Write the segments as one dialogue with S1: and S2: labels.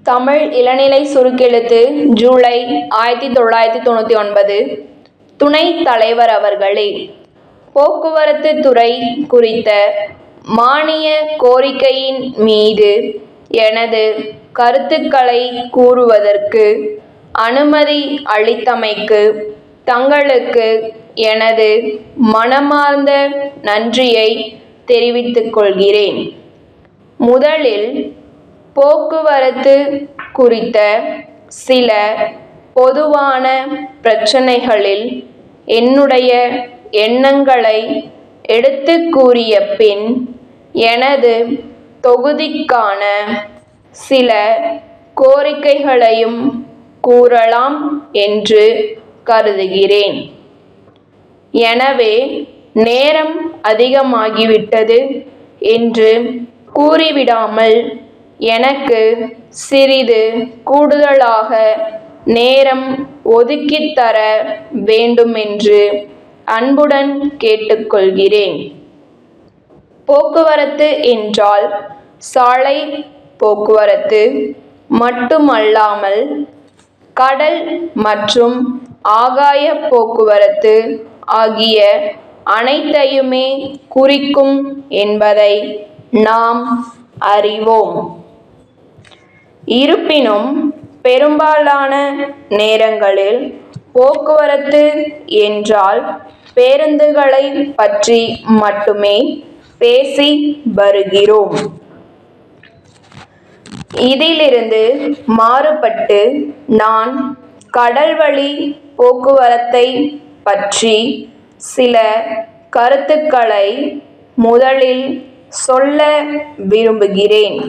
S1: தமிழ் இளநிலை சுருக்கெழுத்து ஜூலை ஆயிரத்தி தொள்ளாயிரத்தி தொண்ணூற்றி ஒன்பது துணைத் தலைவர் அவர்களே போக்குவரத்து துறை குறித்த மானிய கோரிக்கையின் மீது எனது கருத்துக்களை கூறுவதற்கு அனுமதி அளித்தமைக்கு தங்களுக்கு எனது மனமார்ந்த நன்றியை தெரிவித்துக் கொள்கிறேன் முதலில் போக்குவரத்து குறித்த சில பொதுவான பிரச்சனைகளில் என்னுடைய எண்ணங்களை எடுத்துக் கூறிய பின் எனது தொகுதிக்கான சில கோரிக்கைகளையும் கூறலாம் என்று கருதுகிறேன் எனவே நேரம் அதிகமாகிவிட்டது என்று கூறிவிடாமல் எனக்கு சிறிது கூடுதலாக நேரம் ஒதுக்கித் தர வேண்டுமென்று அன்புடன் கேட்டுக்கொள்கிறேன் போக்குவரத்து என்றால் சாலை போக்குவரத்து மட்டுமல்லாமல் கடல் மற்றும் ஆகாய போக்குவரத்து ஆகிய அனைத்தையுமே குறிக்கும் என்பதை நாம் அறிவோம் இருப்பினும் பெரும்பாலான நேரங்களில் போக்குவரத்து என்றால் பேருந்துகளை பற்றி மட்டுமே பேசி வருகிறோம் இதிலிருந்து மாறுபட்டு நான் கடல்வழி போக்குவரத்தை பற்றி சில கருத்துக்களை முதலில் சொல்ல விரும்புகிறேன்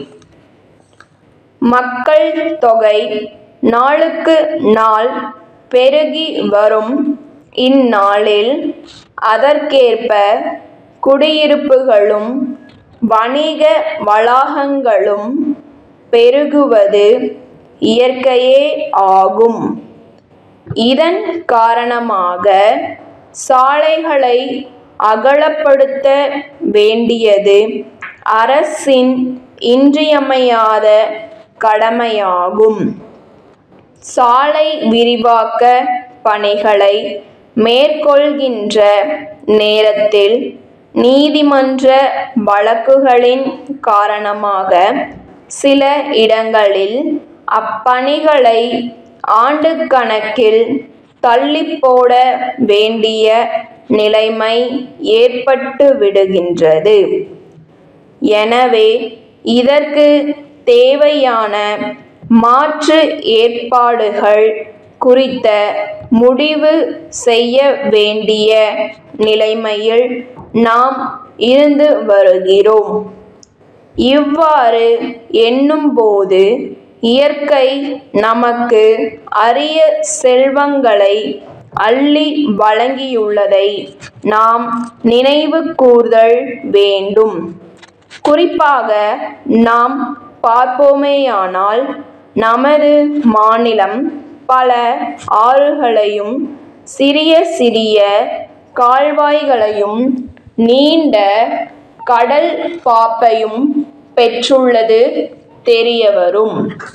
S1: மக்கள் தொகை நாளுக்கு நாள் பெருகி வரும் இந்நாளில் அதற்கேற்ப குடியிருப்புகளும் வணிக வளாகங்களும் பெருகுவது இயற்கையே ஆகும் இதன் காரணமாக சாலைகளை அகலப்படுத்த வேண்டியது அரசின் இன்றியமையாத கடமையாகும் சாலை விரிவாக்க பணிகளை மேற்கொள்கின்ற நேரத்தில் நீதிமன்ற வழக்குகளின் காரணமாக சில இடங்களில் அப்பணிகளை ஆண்டுக்கணக்கில் தள்ளி போட வேண்டிய நிலைமை ஏற்பட்டு விடுகின்றது எனவே இதற்கு தேவையான மாற்று ஏற்பாடுகள் குறித்த முடிவு செய்ய வேண்டிய நிலைமையில் நாம் இருந்து வருகிறோம் இவ்வாறு எண்ணும்போது இயற்கை நமக்கு அரிய செல்வங்களை அள்ளி வழங்கியுள்ளதை நாம் நினைவு கூர்தல் வேண்டும் குறிப்பாக நாம் பார்ப்போமேயானால் நமது மாநிலம் பல ஆறுகளையும் சிறிய சிறிய கால்வாய்களையும் நீண்ட கடல் பாப்பையும் பெற்றுள்ளது தெரியவரும்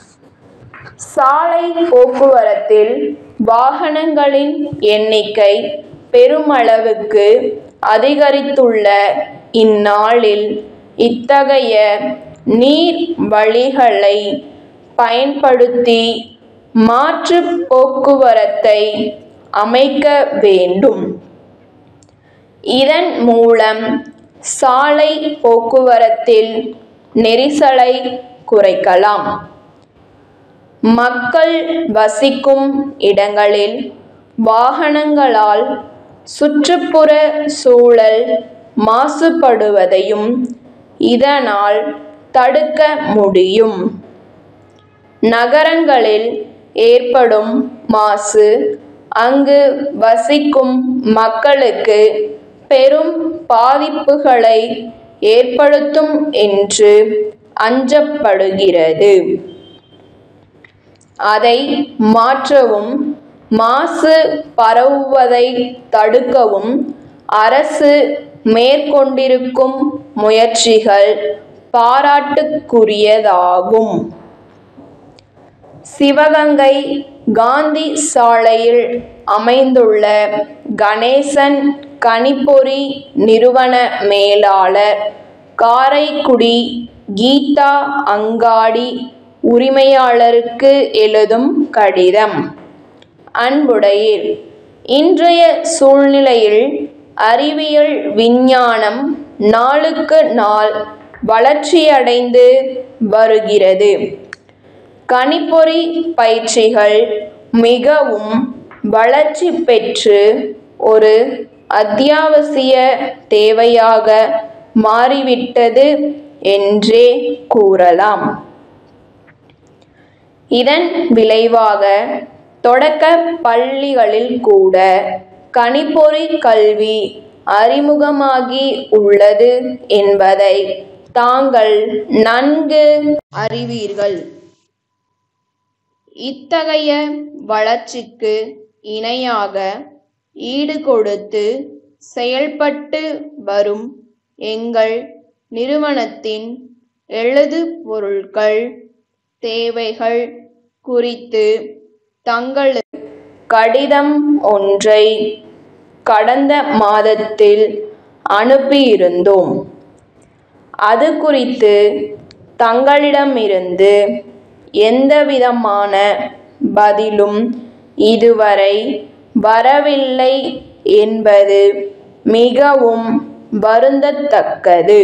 S1: சாலை போக்குவரத்தில் வாகனங்களின் எண்ணிக்கை பெருமளவுக்கு அதிகரித்துள்ள இந்நாளில் இத்தகைய நீர் வழிகளை பயன்படுத்தி மாற்று போக்குவரத்தை அமைக்க வேண்டும் இதன் மூலம் சாலை போக்குவரத்தில் நெரிசலை குறைக்கலாம் மக்கள் வசிக்கும் இடங்களில் வாகனங்களால் சுற்றுப்புற சூழல் மாசுபடுவதையும் இதனால் தடுக்க முடியும் நகரங்களில் ஏற்படும் மாசு அங்கு வசிக்கும் மக்களுக்கு பெரும் பாதிப்புகளை ஏற்படுத்தும் என்று அஞ்சப்படுகிறது அதை மாற்றவும் மாசு பரவுவதை தடுக்கவும் அரசு மேற்கொண்டிருக்கும் முயற்சிகள் பாராட்டுக்குரியதாகும் சிவகங்கை காந்தி சாலையில் அமைந்துள்ள கணேசன் கணிப்பொறி நிறுவன மேலாளர் காரைக்குடி கீதா அங்காடி உரிமையாளருக்கு எழுதும் கடிதம் அன்புடையீர் இன்றைய சூழ்நிலையில் அறிவியல் விஞ்ஞானம் நாளுக்கு நாள் வளர்ச்சியடைந்து வருகிறது கணிப்பொறி பயிற்சிகள் மிகவும் வளர்ச்சி பெற்று ஒரு அத்தியாவசிய தேவையாக மாறிவிட்டது என்றே கூறலாம் இதன் விளைவாக தொடக்க பள்ளிகளில் கூட கணிப்பொறி கல்வி அறிமுகமாகி உள்ளது என்பதை தாங்கள் நன்கு அறிவீர்கள் இத்தகைய வளர்ச்சிக்கு இணையாக ஈடுகொடுத்து செயல்பட்டு வரும் எங்கள் நிறுவனத்தின் எழுது பொருட்கள் தேவைகள் குறித்து தங்களுக்கு கடிதம் ஒன்றை கடந்த மாதத்தில் அனுப்பியிருந்தோம் அது குறித்து தங்களிடமிருந்து எந்தவிதமான பதிலும் இதுவரை வரவில்லை என்பது மிகவும் வருந்தத்தக்கது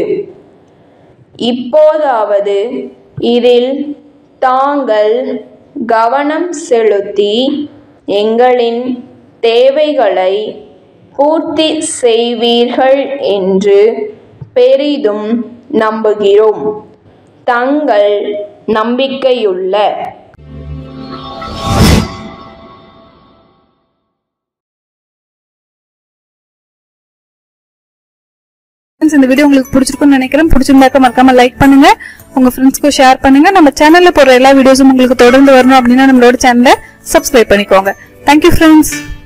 S1: இப்போதாவது இதில் தாங்கள் கவனம் செலுத்தி எங்களின் தேவைகளை பூர்த்தி செய்வீர்கள் என்று பெரிதும் நம்புகிறோம் தங்கள் நம்பிக்கையுள்ள
S2: Friends, இந்த வீடியோ உங்களுக்கு பிடிச்சிருக்கும்னு நினைக்கிறேன் பிடிச்சிருந்தாக்க மறக்காம லைக் பண்ணுங்க உங்க ஃப்ரெண்ட்ஸ்க்கு ஷேர் பண்ணுங்க நம்ம சேனல்ல போற எல்லா வீடியோஸும் உங்களுக்கு தொடர்ந்து வரணும் அப்படின்னா நம்மளோட சேனலை சப்ஸ்கிரைப் பண்ணிக்கோங்க தேங்க்யூ ஃப்ரெண்ட்ஸ்